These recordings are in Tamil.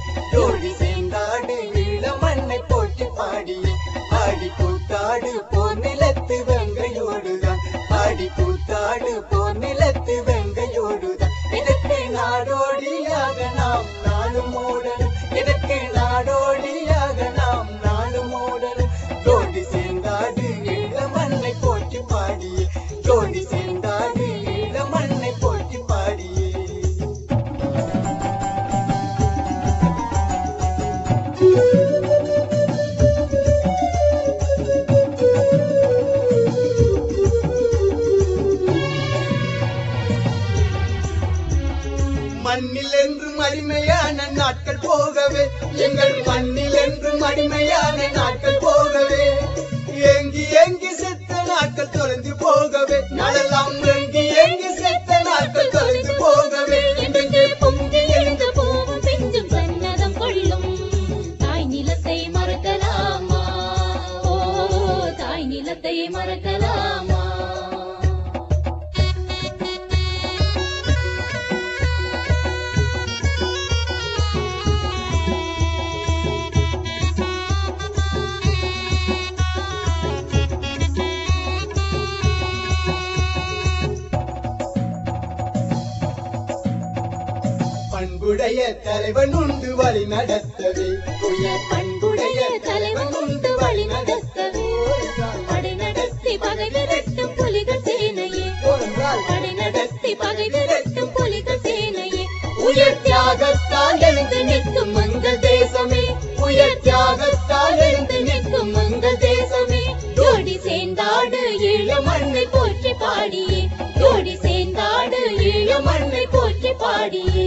ஜோடி சேர்ந்தாடு இளமண்ணை போட்டு பாடியே ஆடி கூத்தாடு போர் நிலத்து வெங்கையோடுதான் ஆடி கூத்தாடு போர் நிலத்து வெங்கையோடுதான் இதற்கு நாடோடியாக நாம் நாளும் ஓடணும் இதற்கு நாடோடியாக நாம் நாளும் ஓடணும் ஜோடி சேர்ந்தாடு இளமண்ணை போட்டு பாடியே ஜோடி சேர்ந்தாடு இளமண்ணை போட்டு பாடியே மண்ணில் என்றும் அடிமையான நாட்கள் போகவே எங்கள் மண்ணில் என்றும் அடிமையான நாட்கள் போகவே ஏங்கி ஏங்கி செத்த நாட்கள் தொலைந்து போகவே நாளெல்லாம் ஏங்கி ஏங்கி செத்த நாட்கள் தொலைந்து போகவே என்றென்று பொங்கி எழுந்து போகும் பிஞ்சும் சன்னதம் கொள்ளும் தாய் நிலத்தை மறக்கலாமா ஓ தாய் நிலத்தை மறக்கலாமா பண்புடைய தலைவன் உண்டு வழி நடத்தவே உயர் பண்புடைய தலைவன் உண்டு வழி நடத்தவே படை நடத்தி பகை விரட்டும் புலிகள் சேனையே படை நடத்தி பகை விரட்டும் புலிகள் சேனையே உயர் தியாகத்தால் எழுந்து நிற்கும் மங்கள் தேசமே உயர் தியாகத்தால் எழுந்து நிற்கும் மங்கள் தேசமே ஜோடி சேர்ந்தாடு ஈழ மண்ணை போற்றி பாடியே ஜோடி சேர்ந்தாடு ஈழ மண்ணை போற்றி பாடியே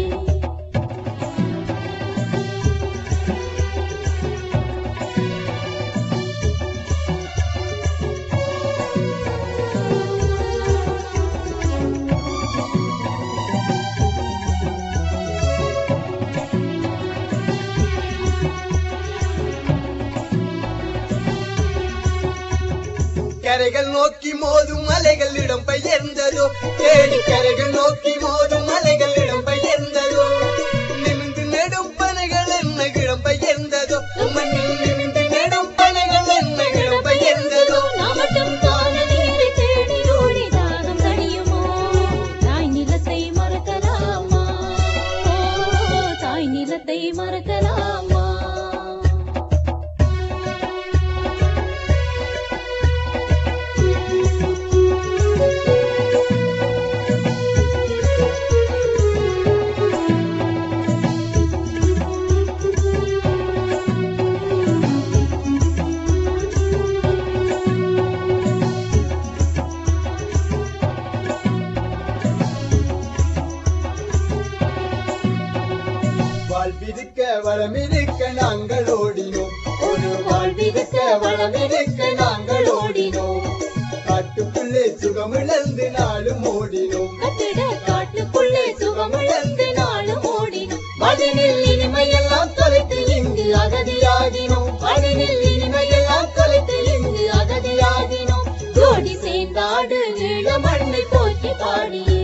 கரைகள் நோக்கி மோதும் மலைகள் இடம் பெயர்ந்ததோ தேடி கரைகள் நோக்கி மோதும் மலைகள் இடம் பெயர்ந்ததோ நிமிந்து நெடும் பனைகள் என்ன இடம் பெயர்ந்ததோ மண்ணில் நிமிந்து நெடும் பனைகள் என்ன இடம் பெயர்ந்ததோ நாமட்டும் காணல் நீரை தேடி ஓடி தாகம் தணியுமோ? தாய் நிலத்தை மறக்கலாமா ஓ, தாய் நிலத்தை மறக்கலாமா வாழ்விருக்க வளமிருக்க நாங்கள் ஓடினோம் ஒரு வாழ்விருக்க வளமிருக்க நாங்கள் ஓடினோம் காட்டுக்குள்ளே சுகமிழந்து நாளும் ஓடினோம் கட்டிட காட்டுக்குள்ளே சுகமிழந்து நாளும் ஓடினோம் மதினில் இனிமையெல்லாம் தொலைத்து இங்கு அகதியாகினோம் மனதில் இனிமையெல்லாம் தொலைத்து இங்கு அகதியாகினோம் ஜோடி சேர்ந்தாடு ஈழ மண்ணை போற்றி பாடியே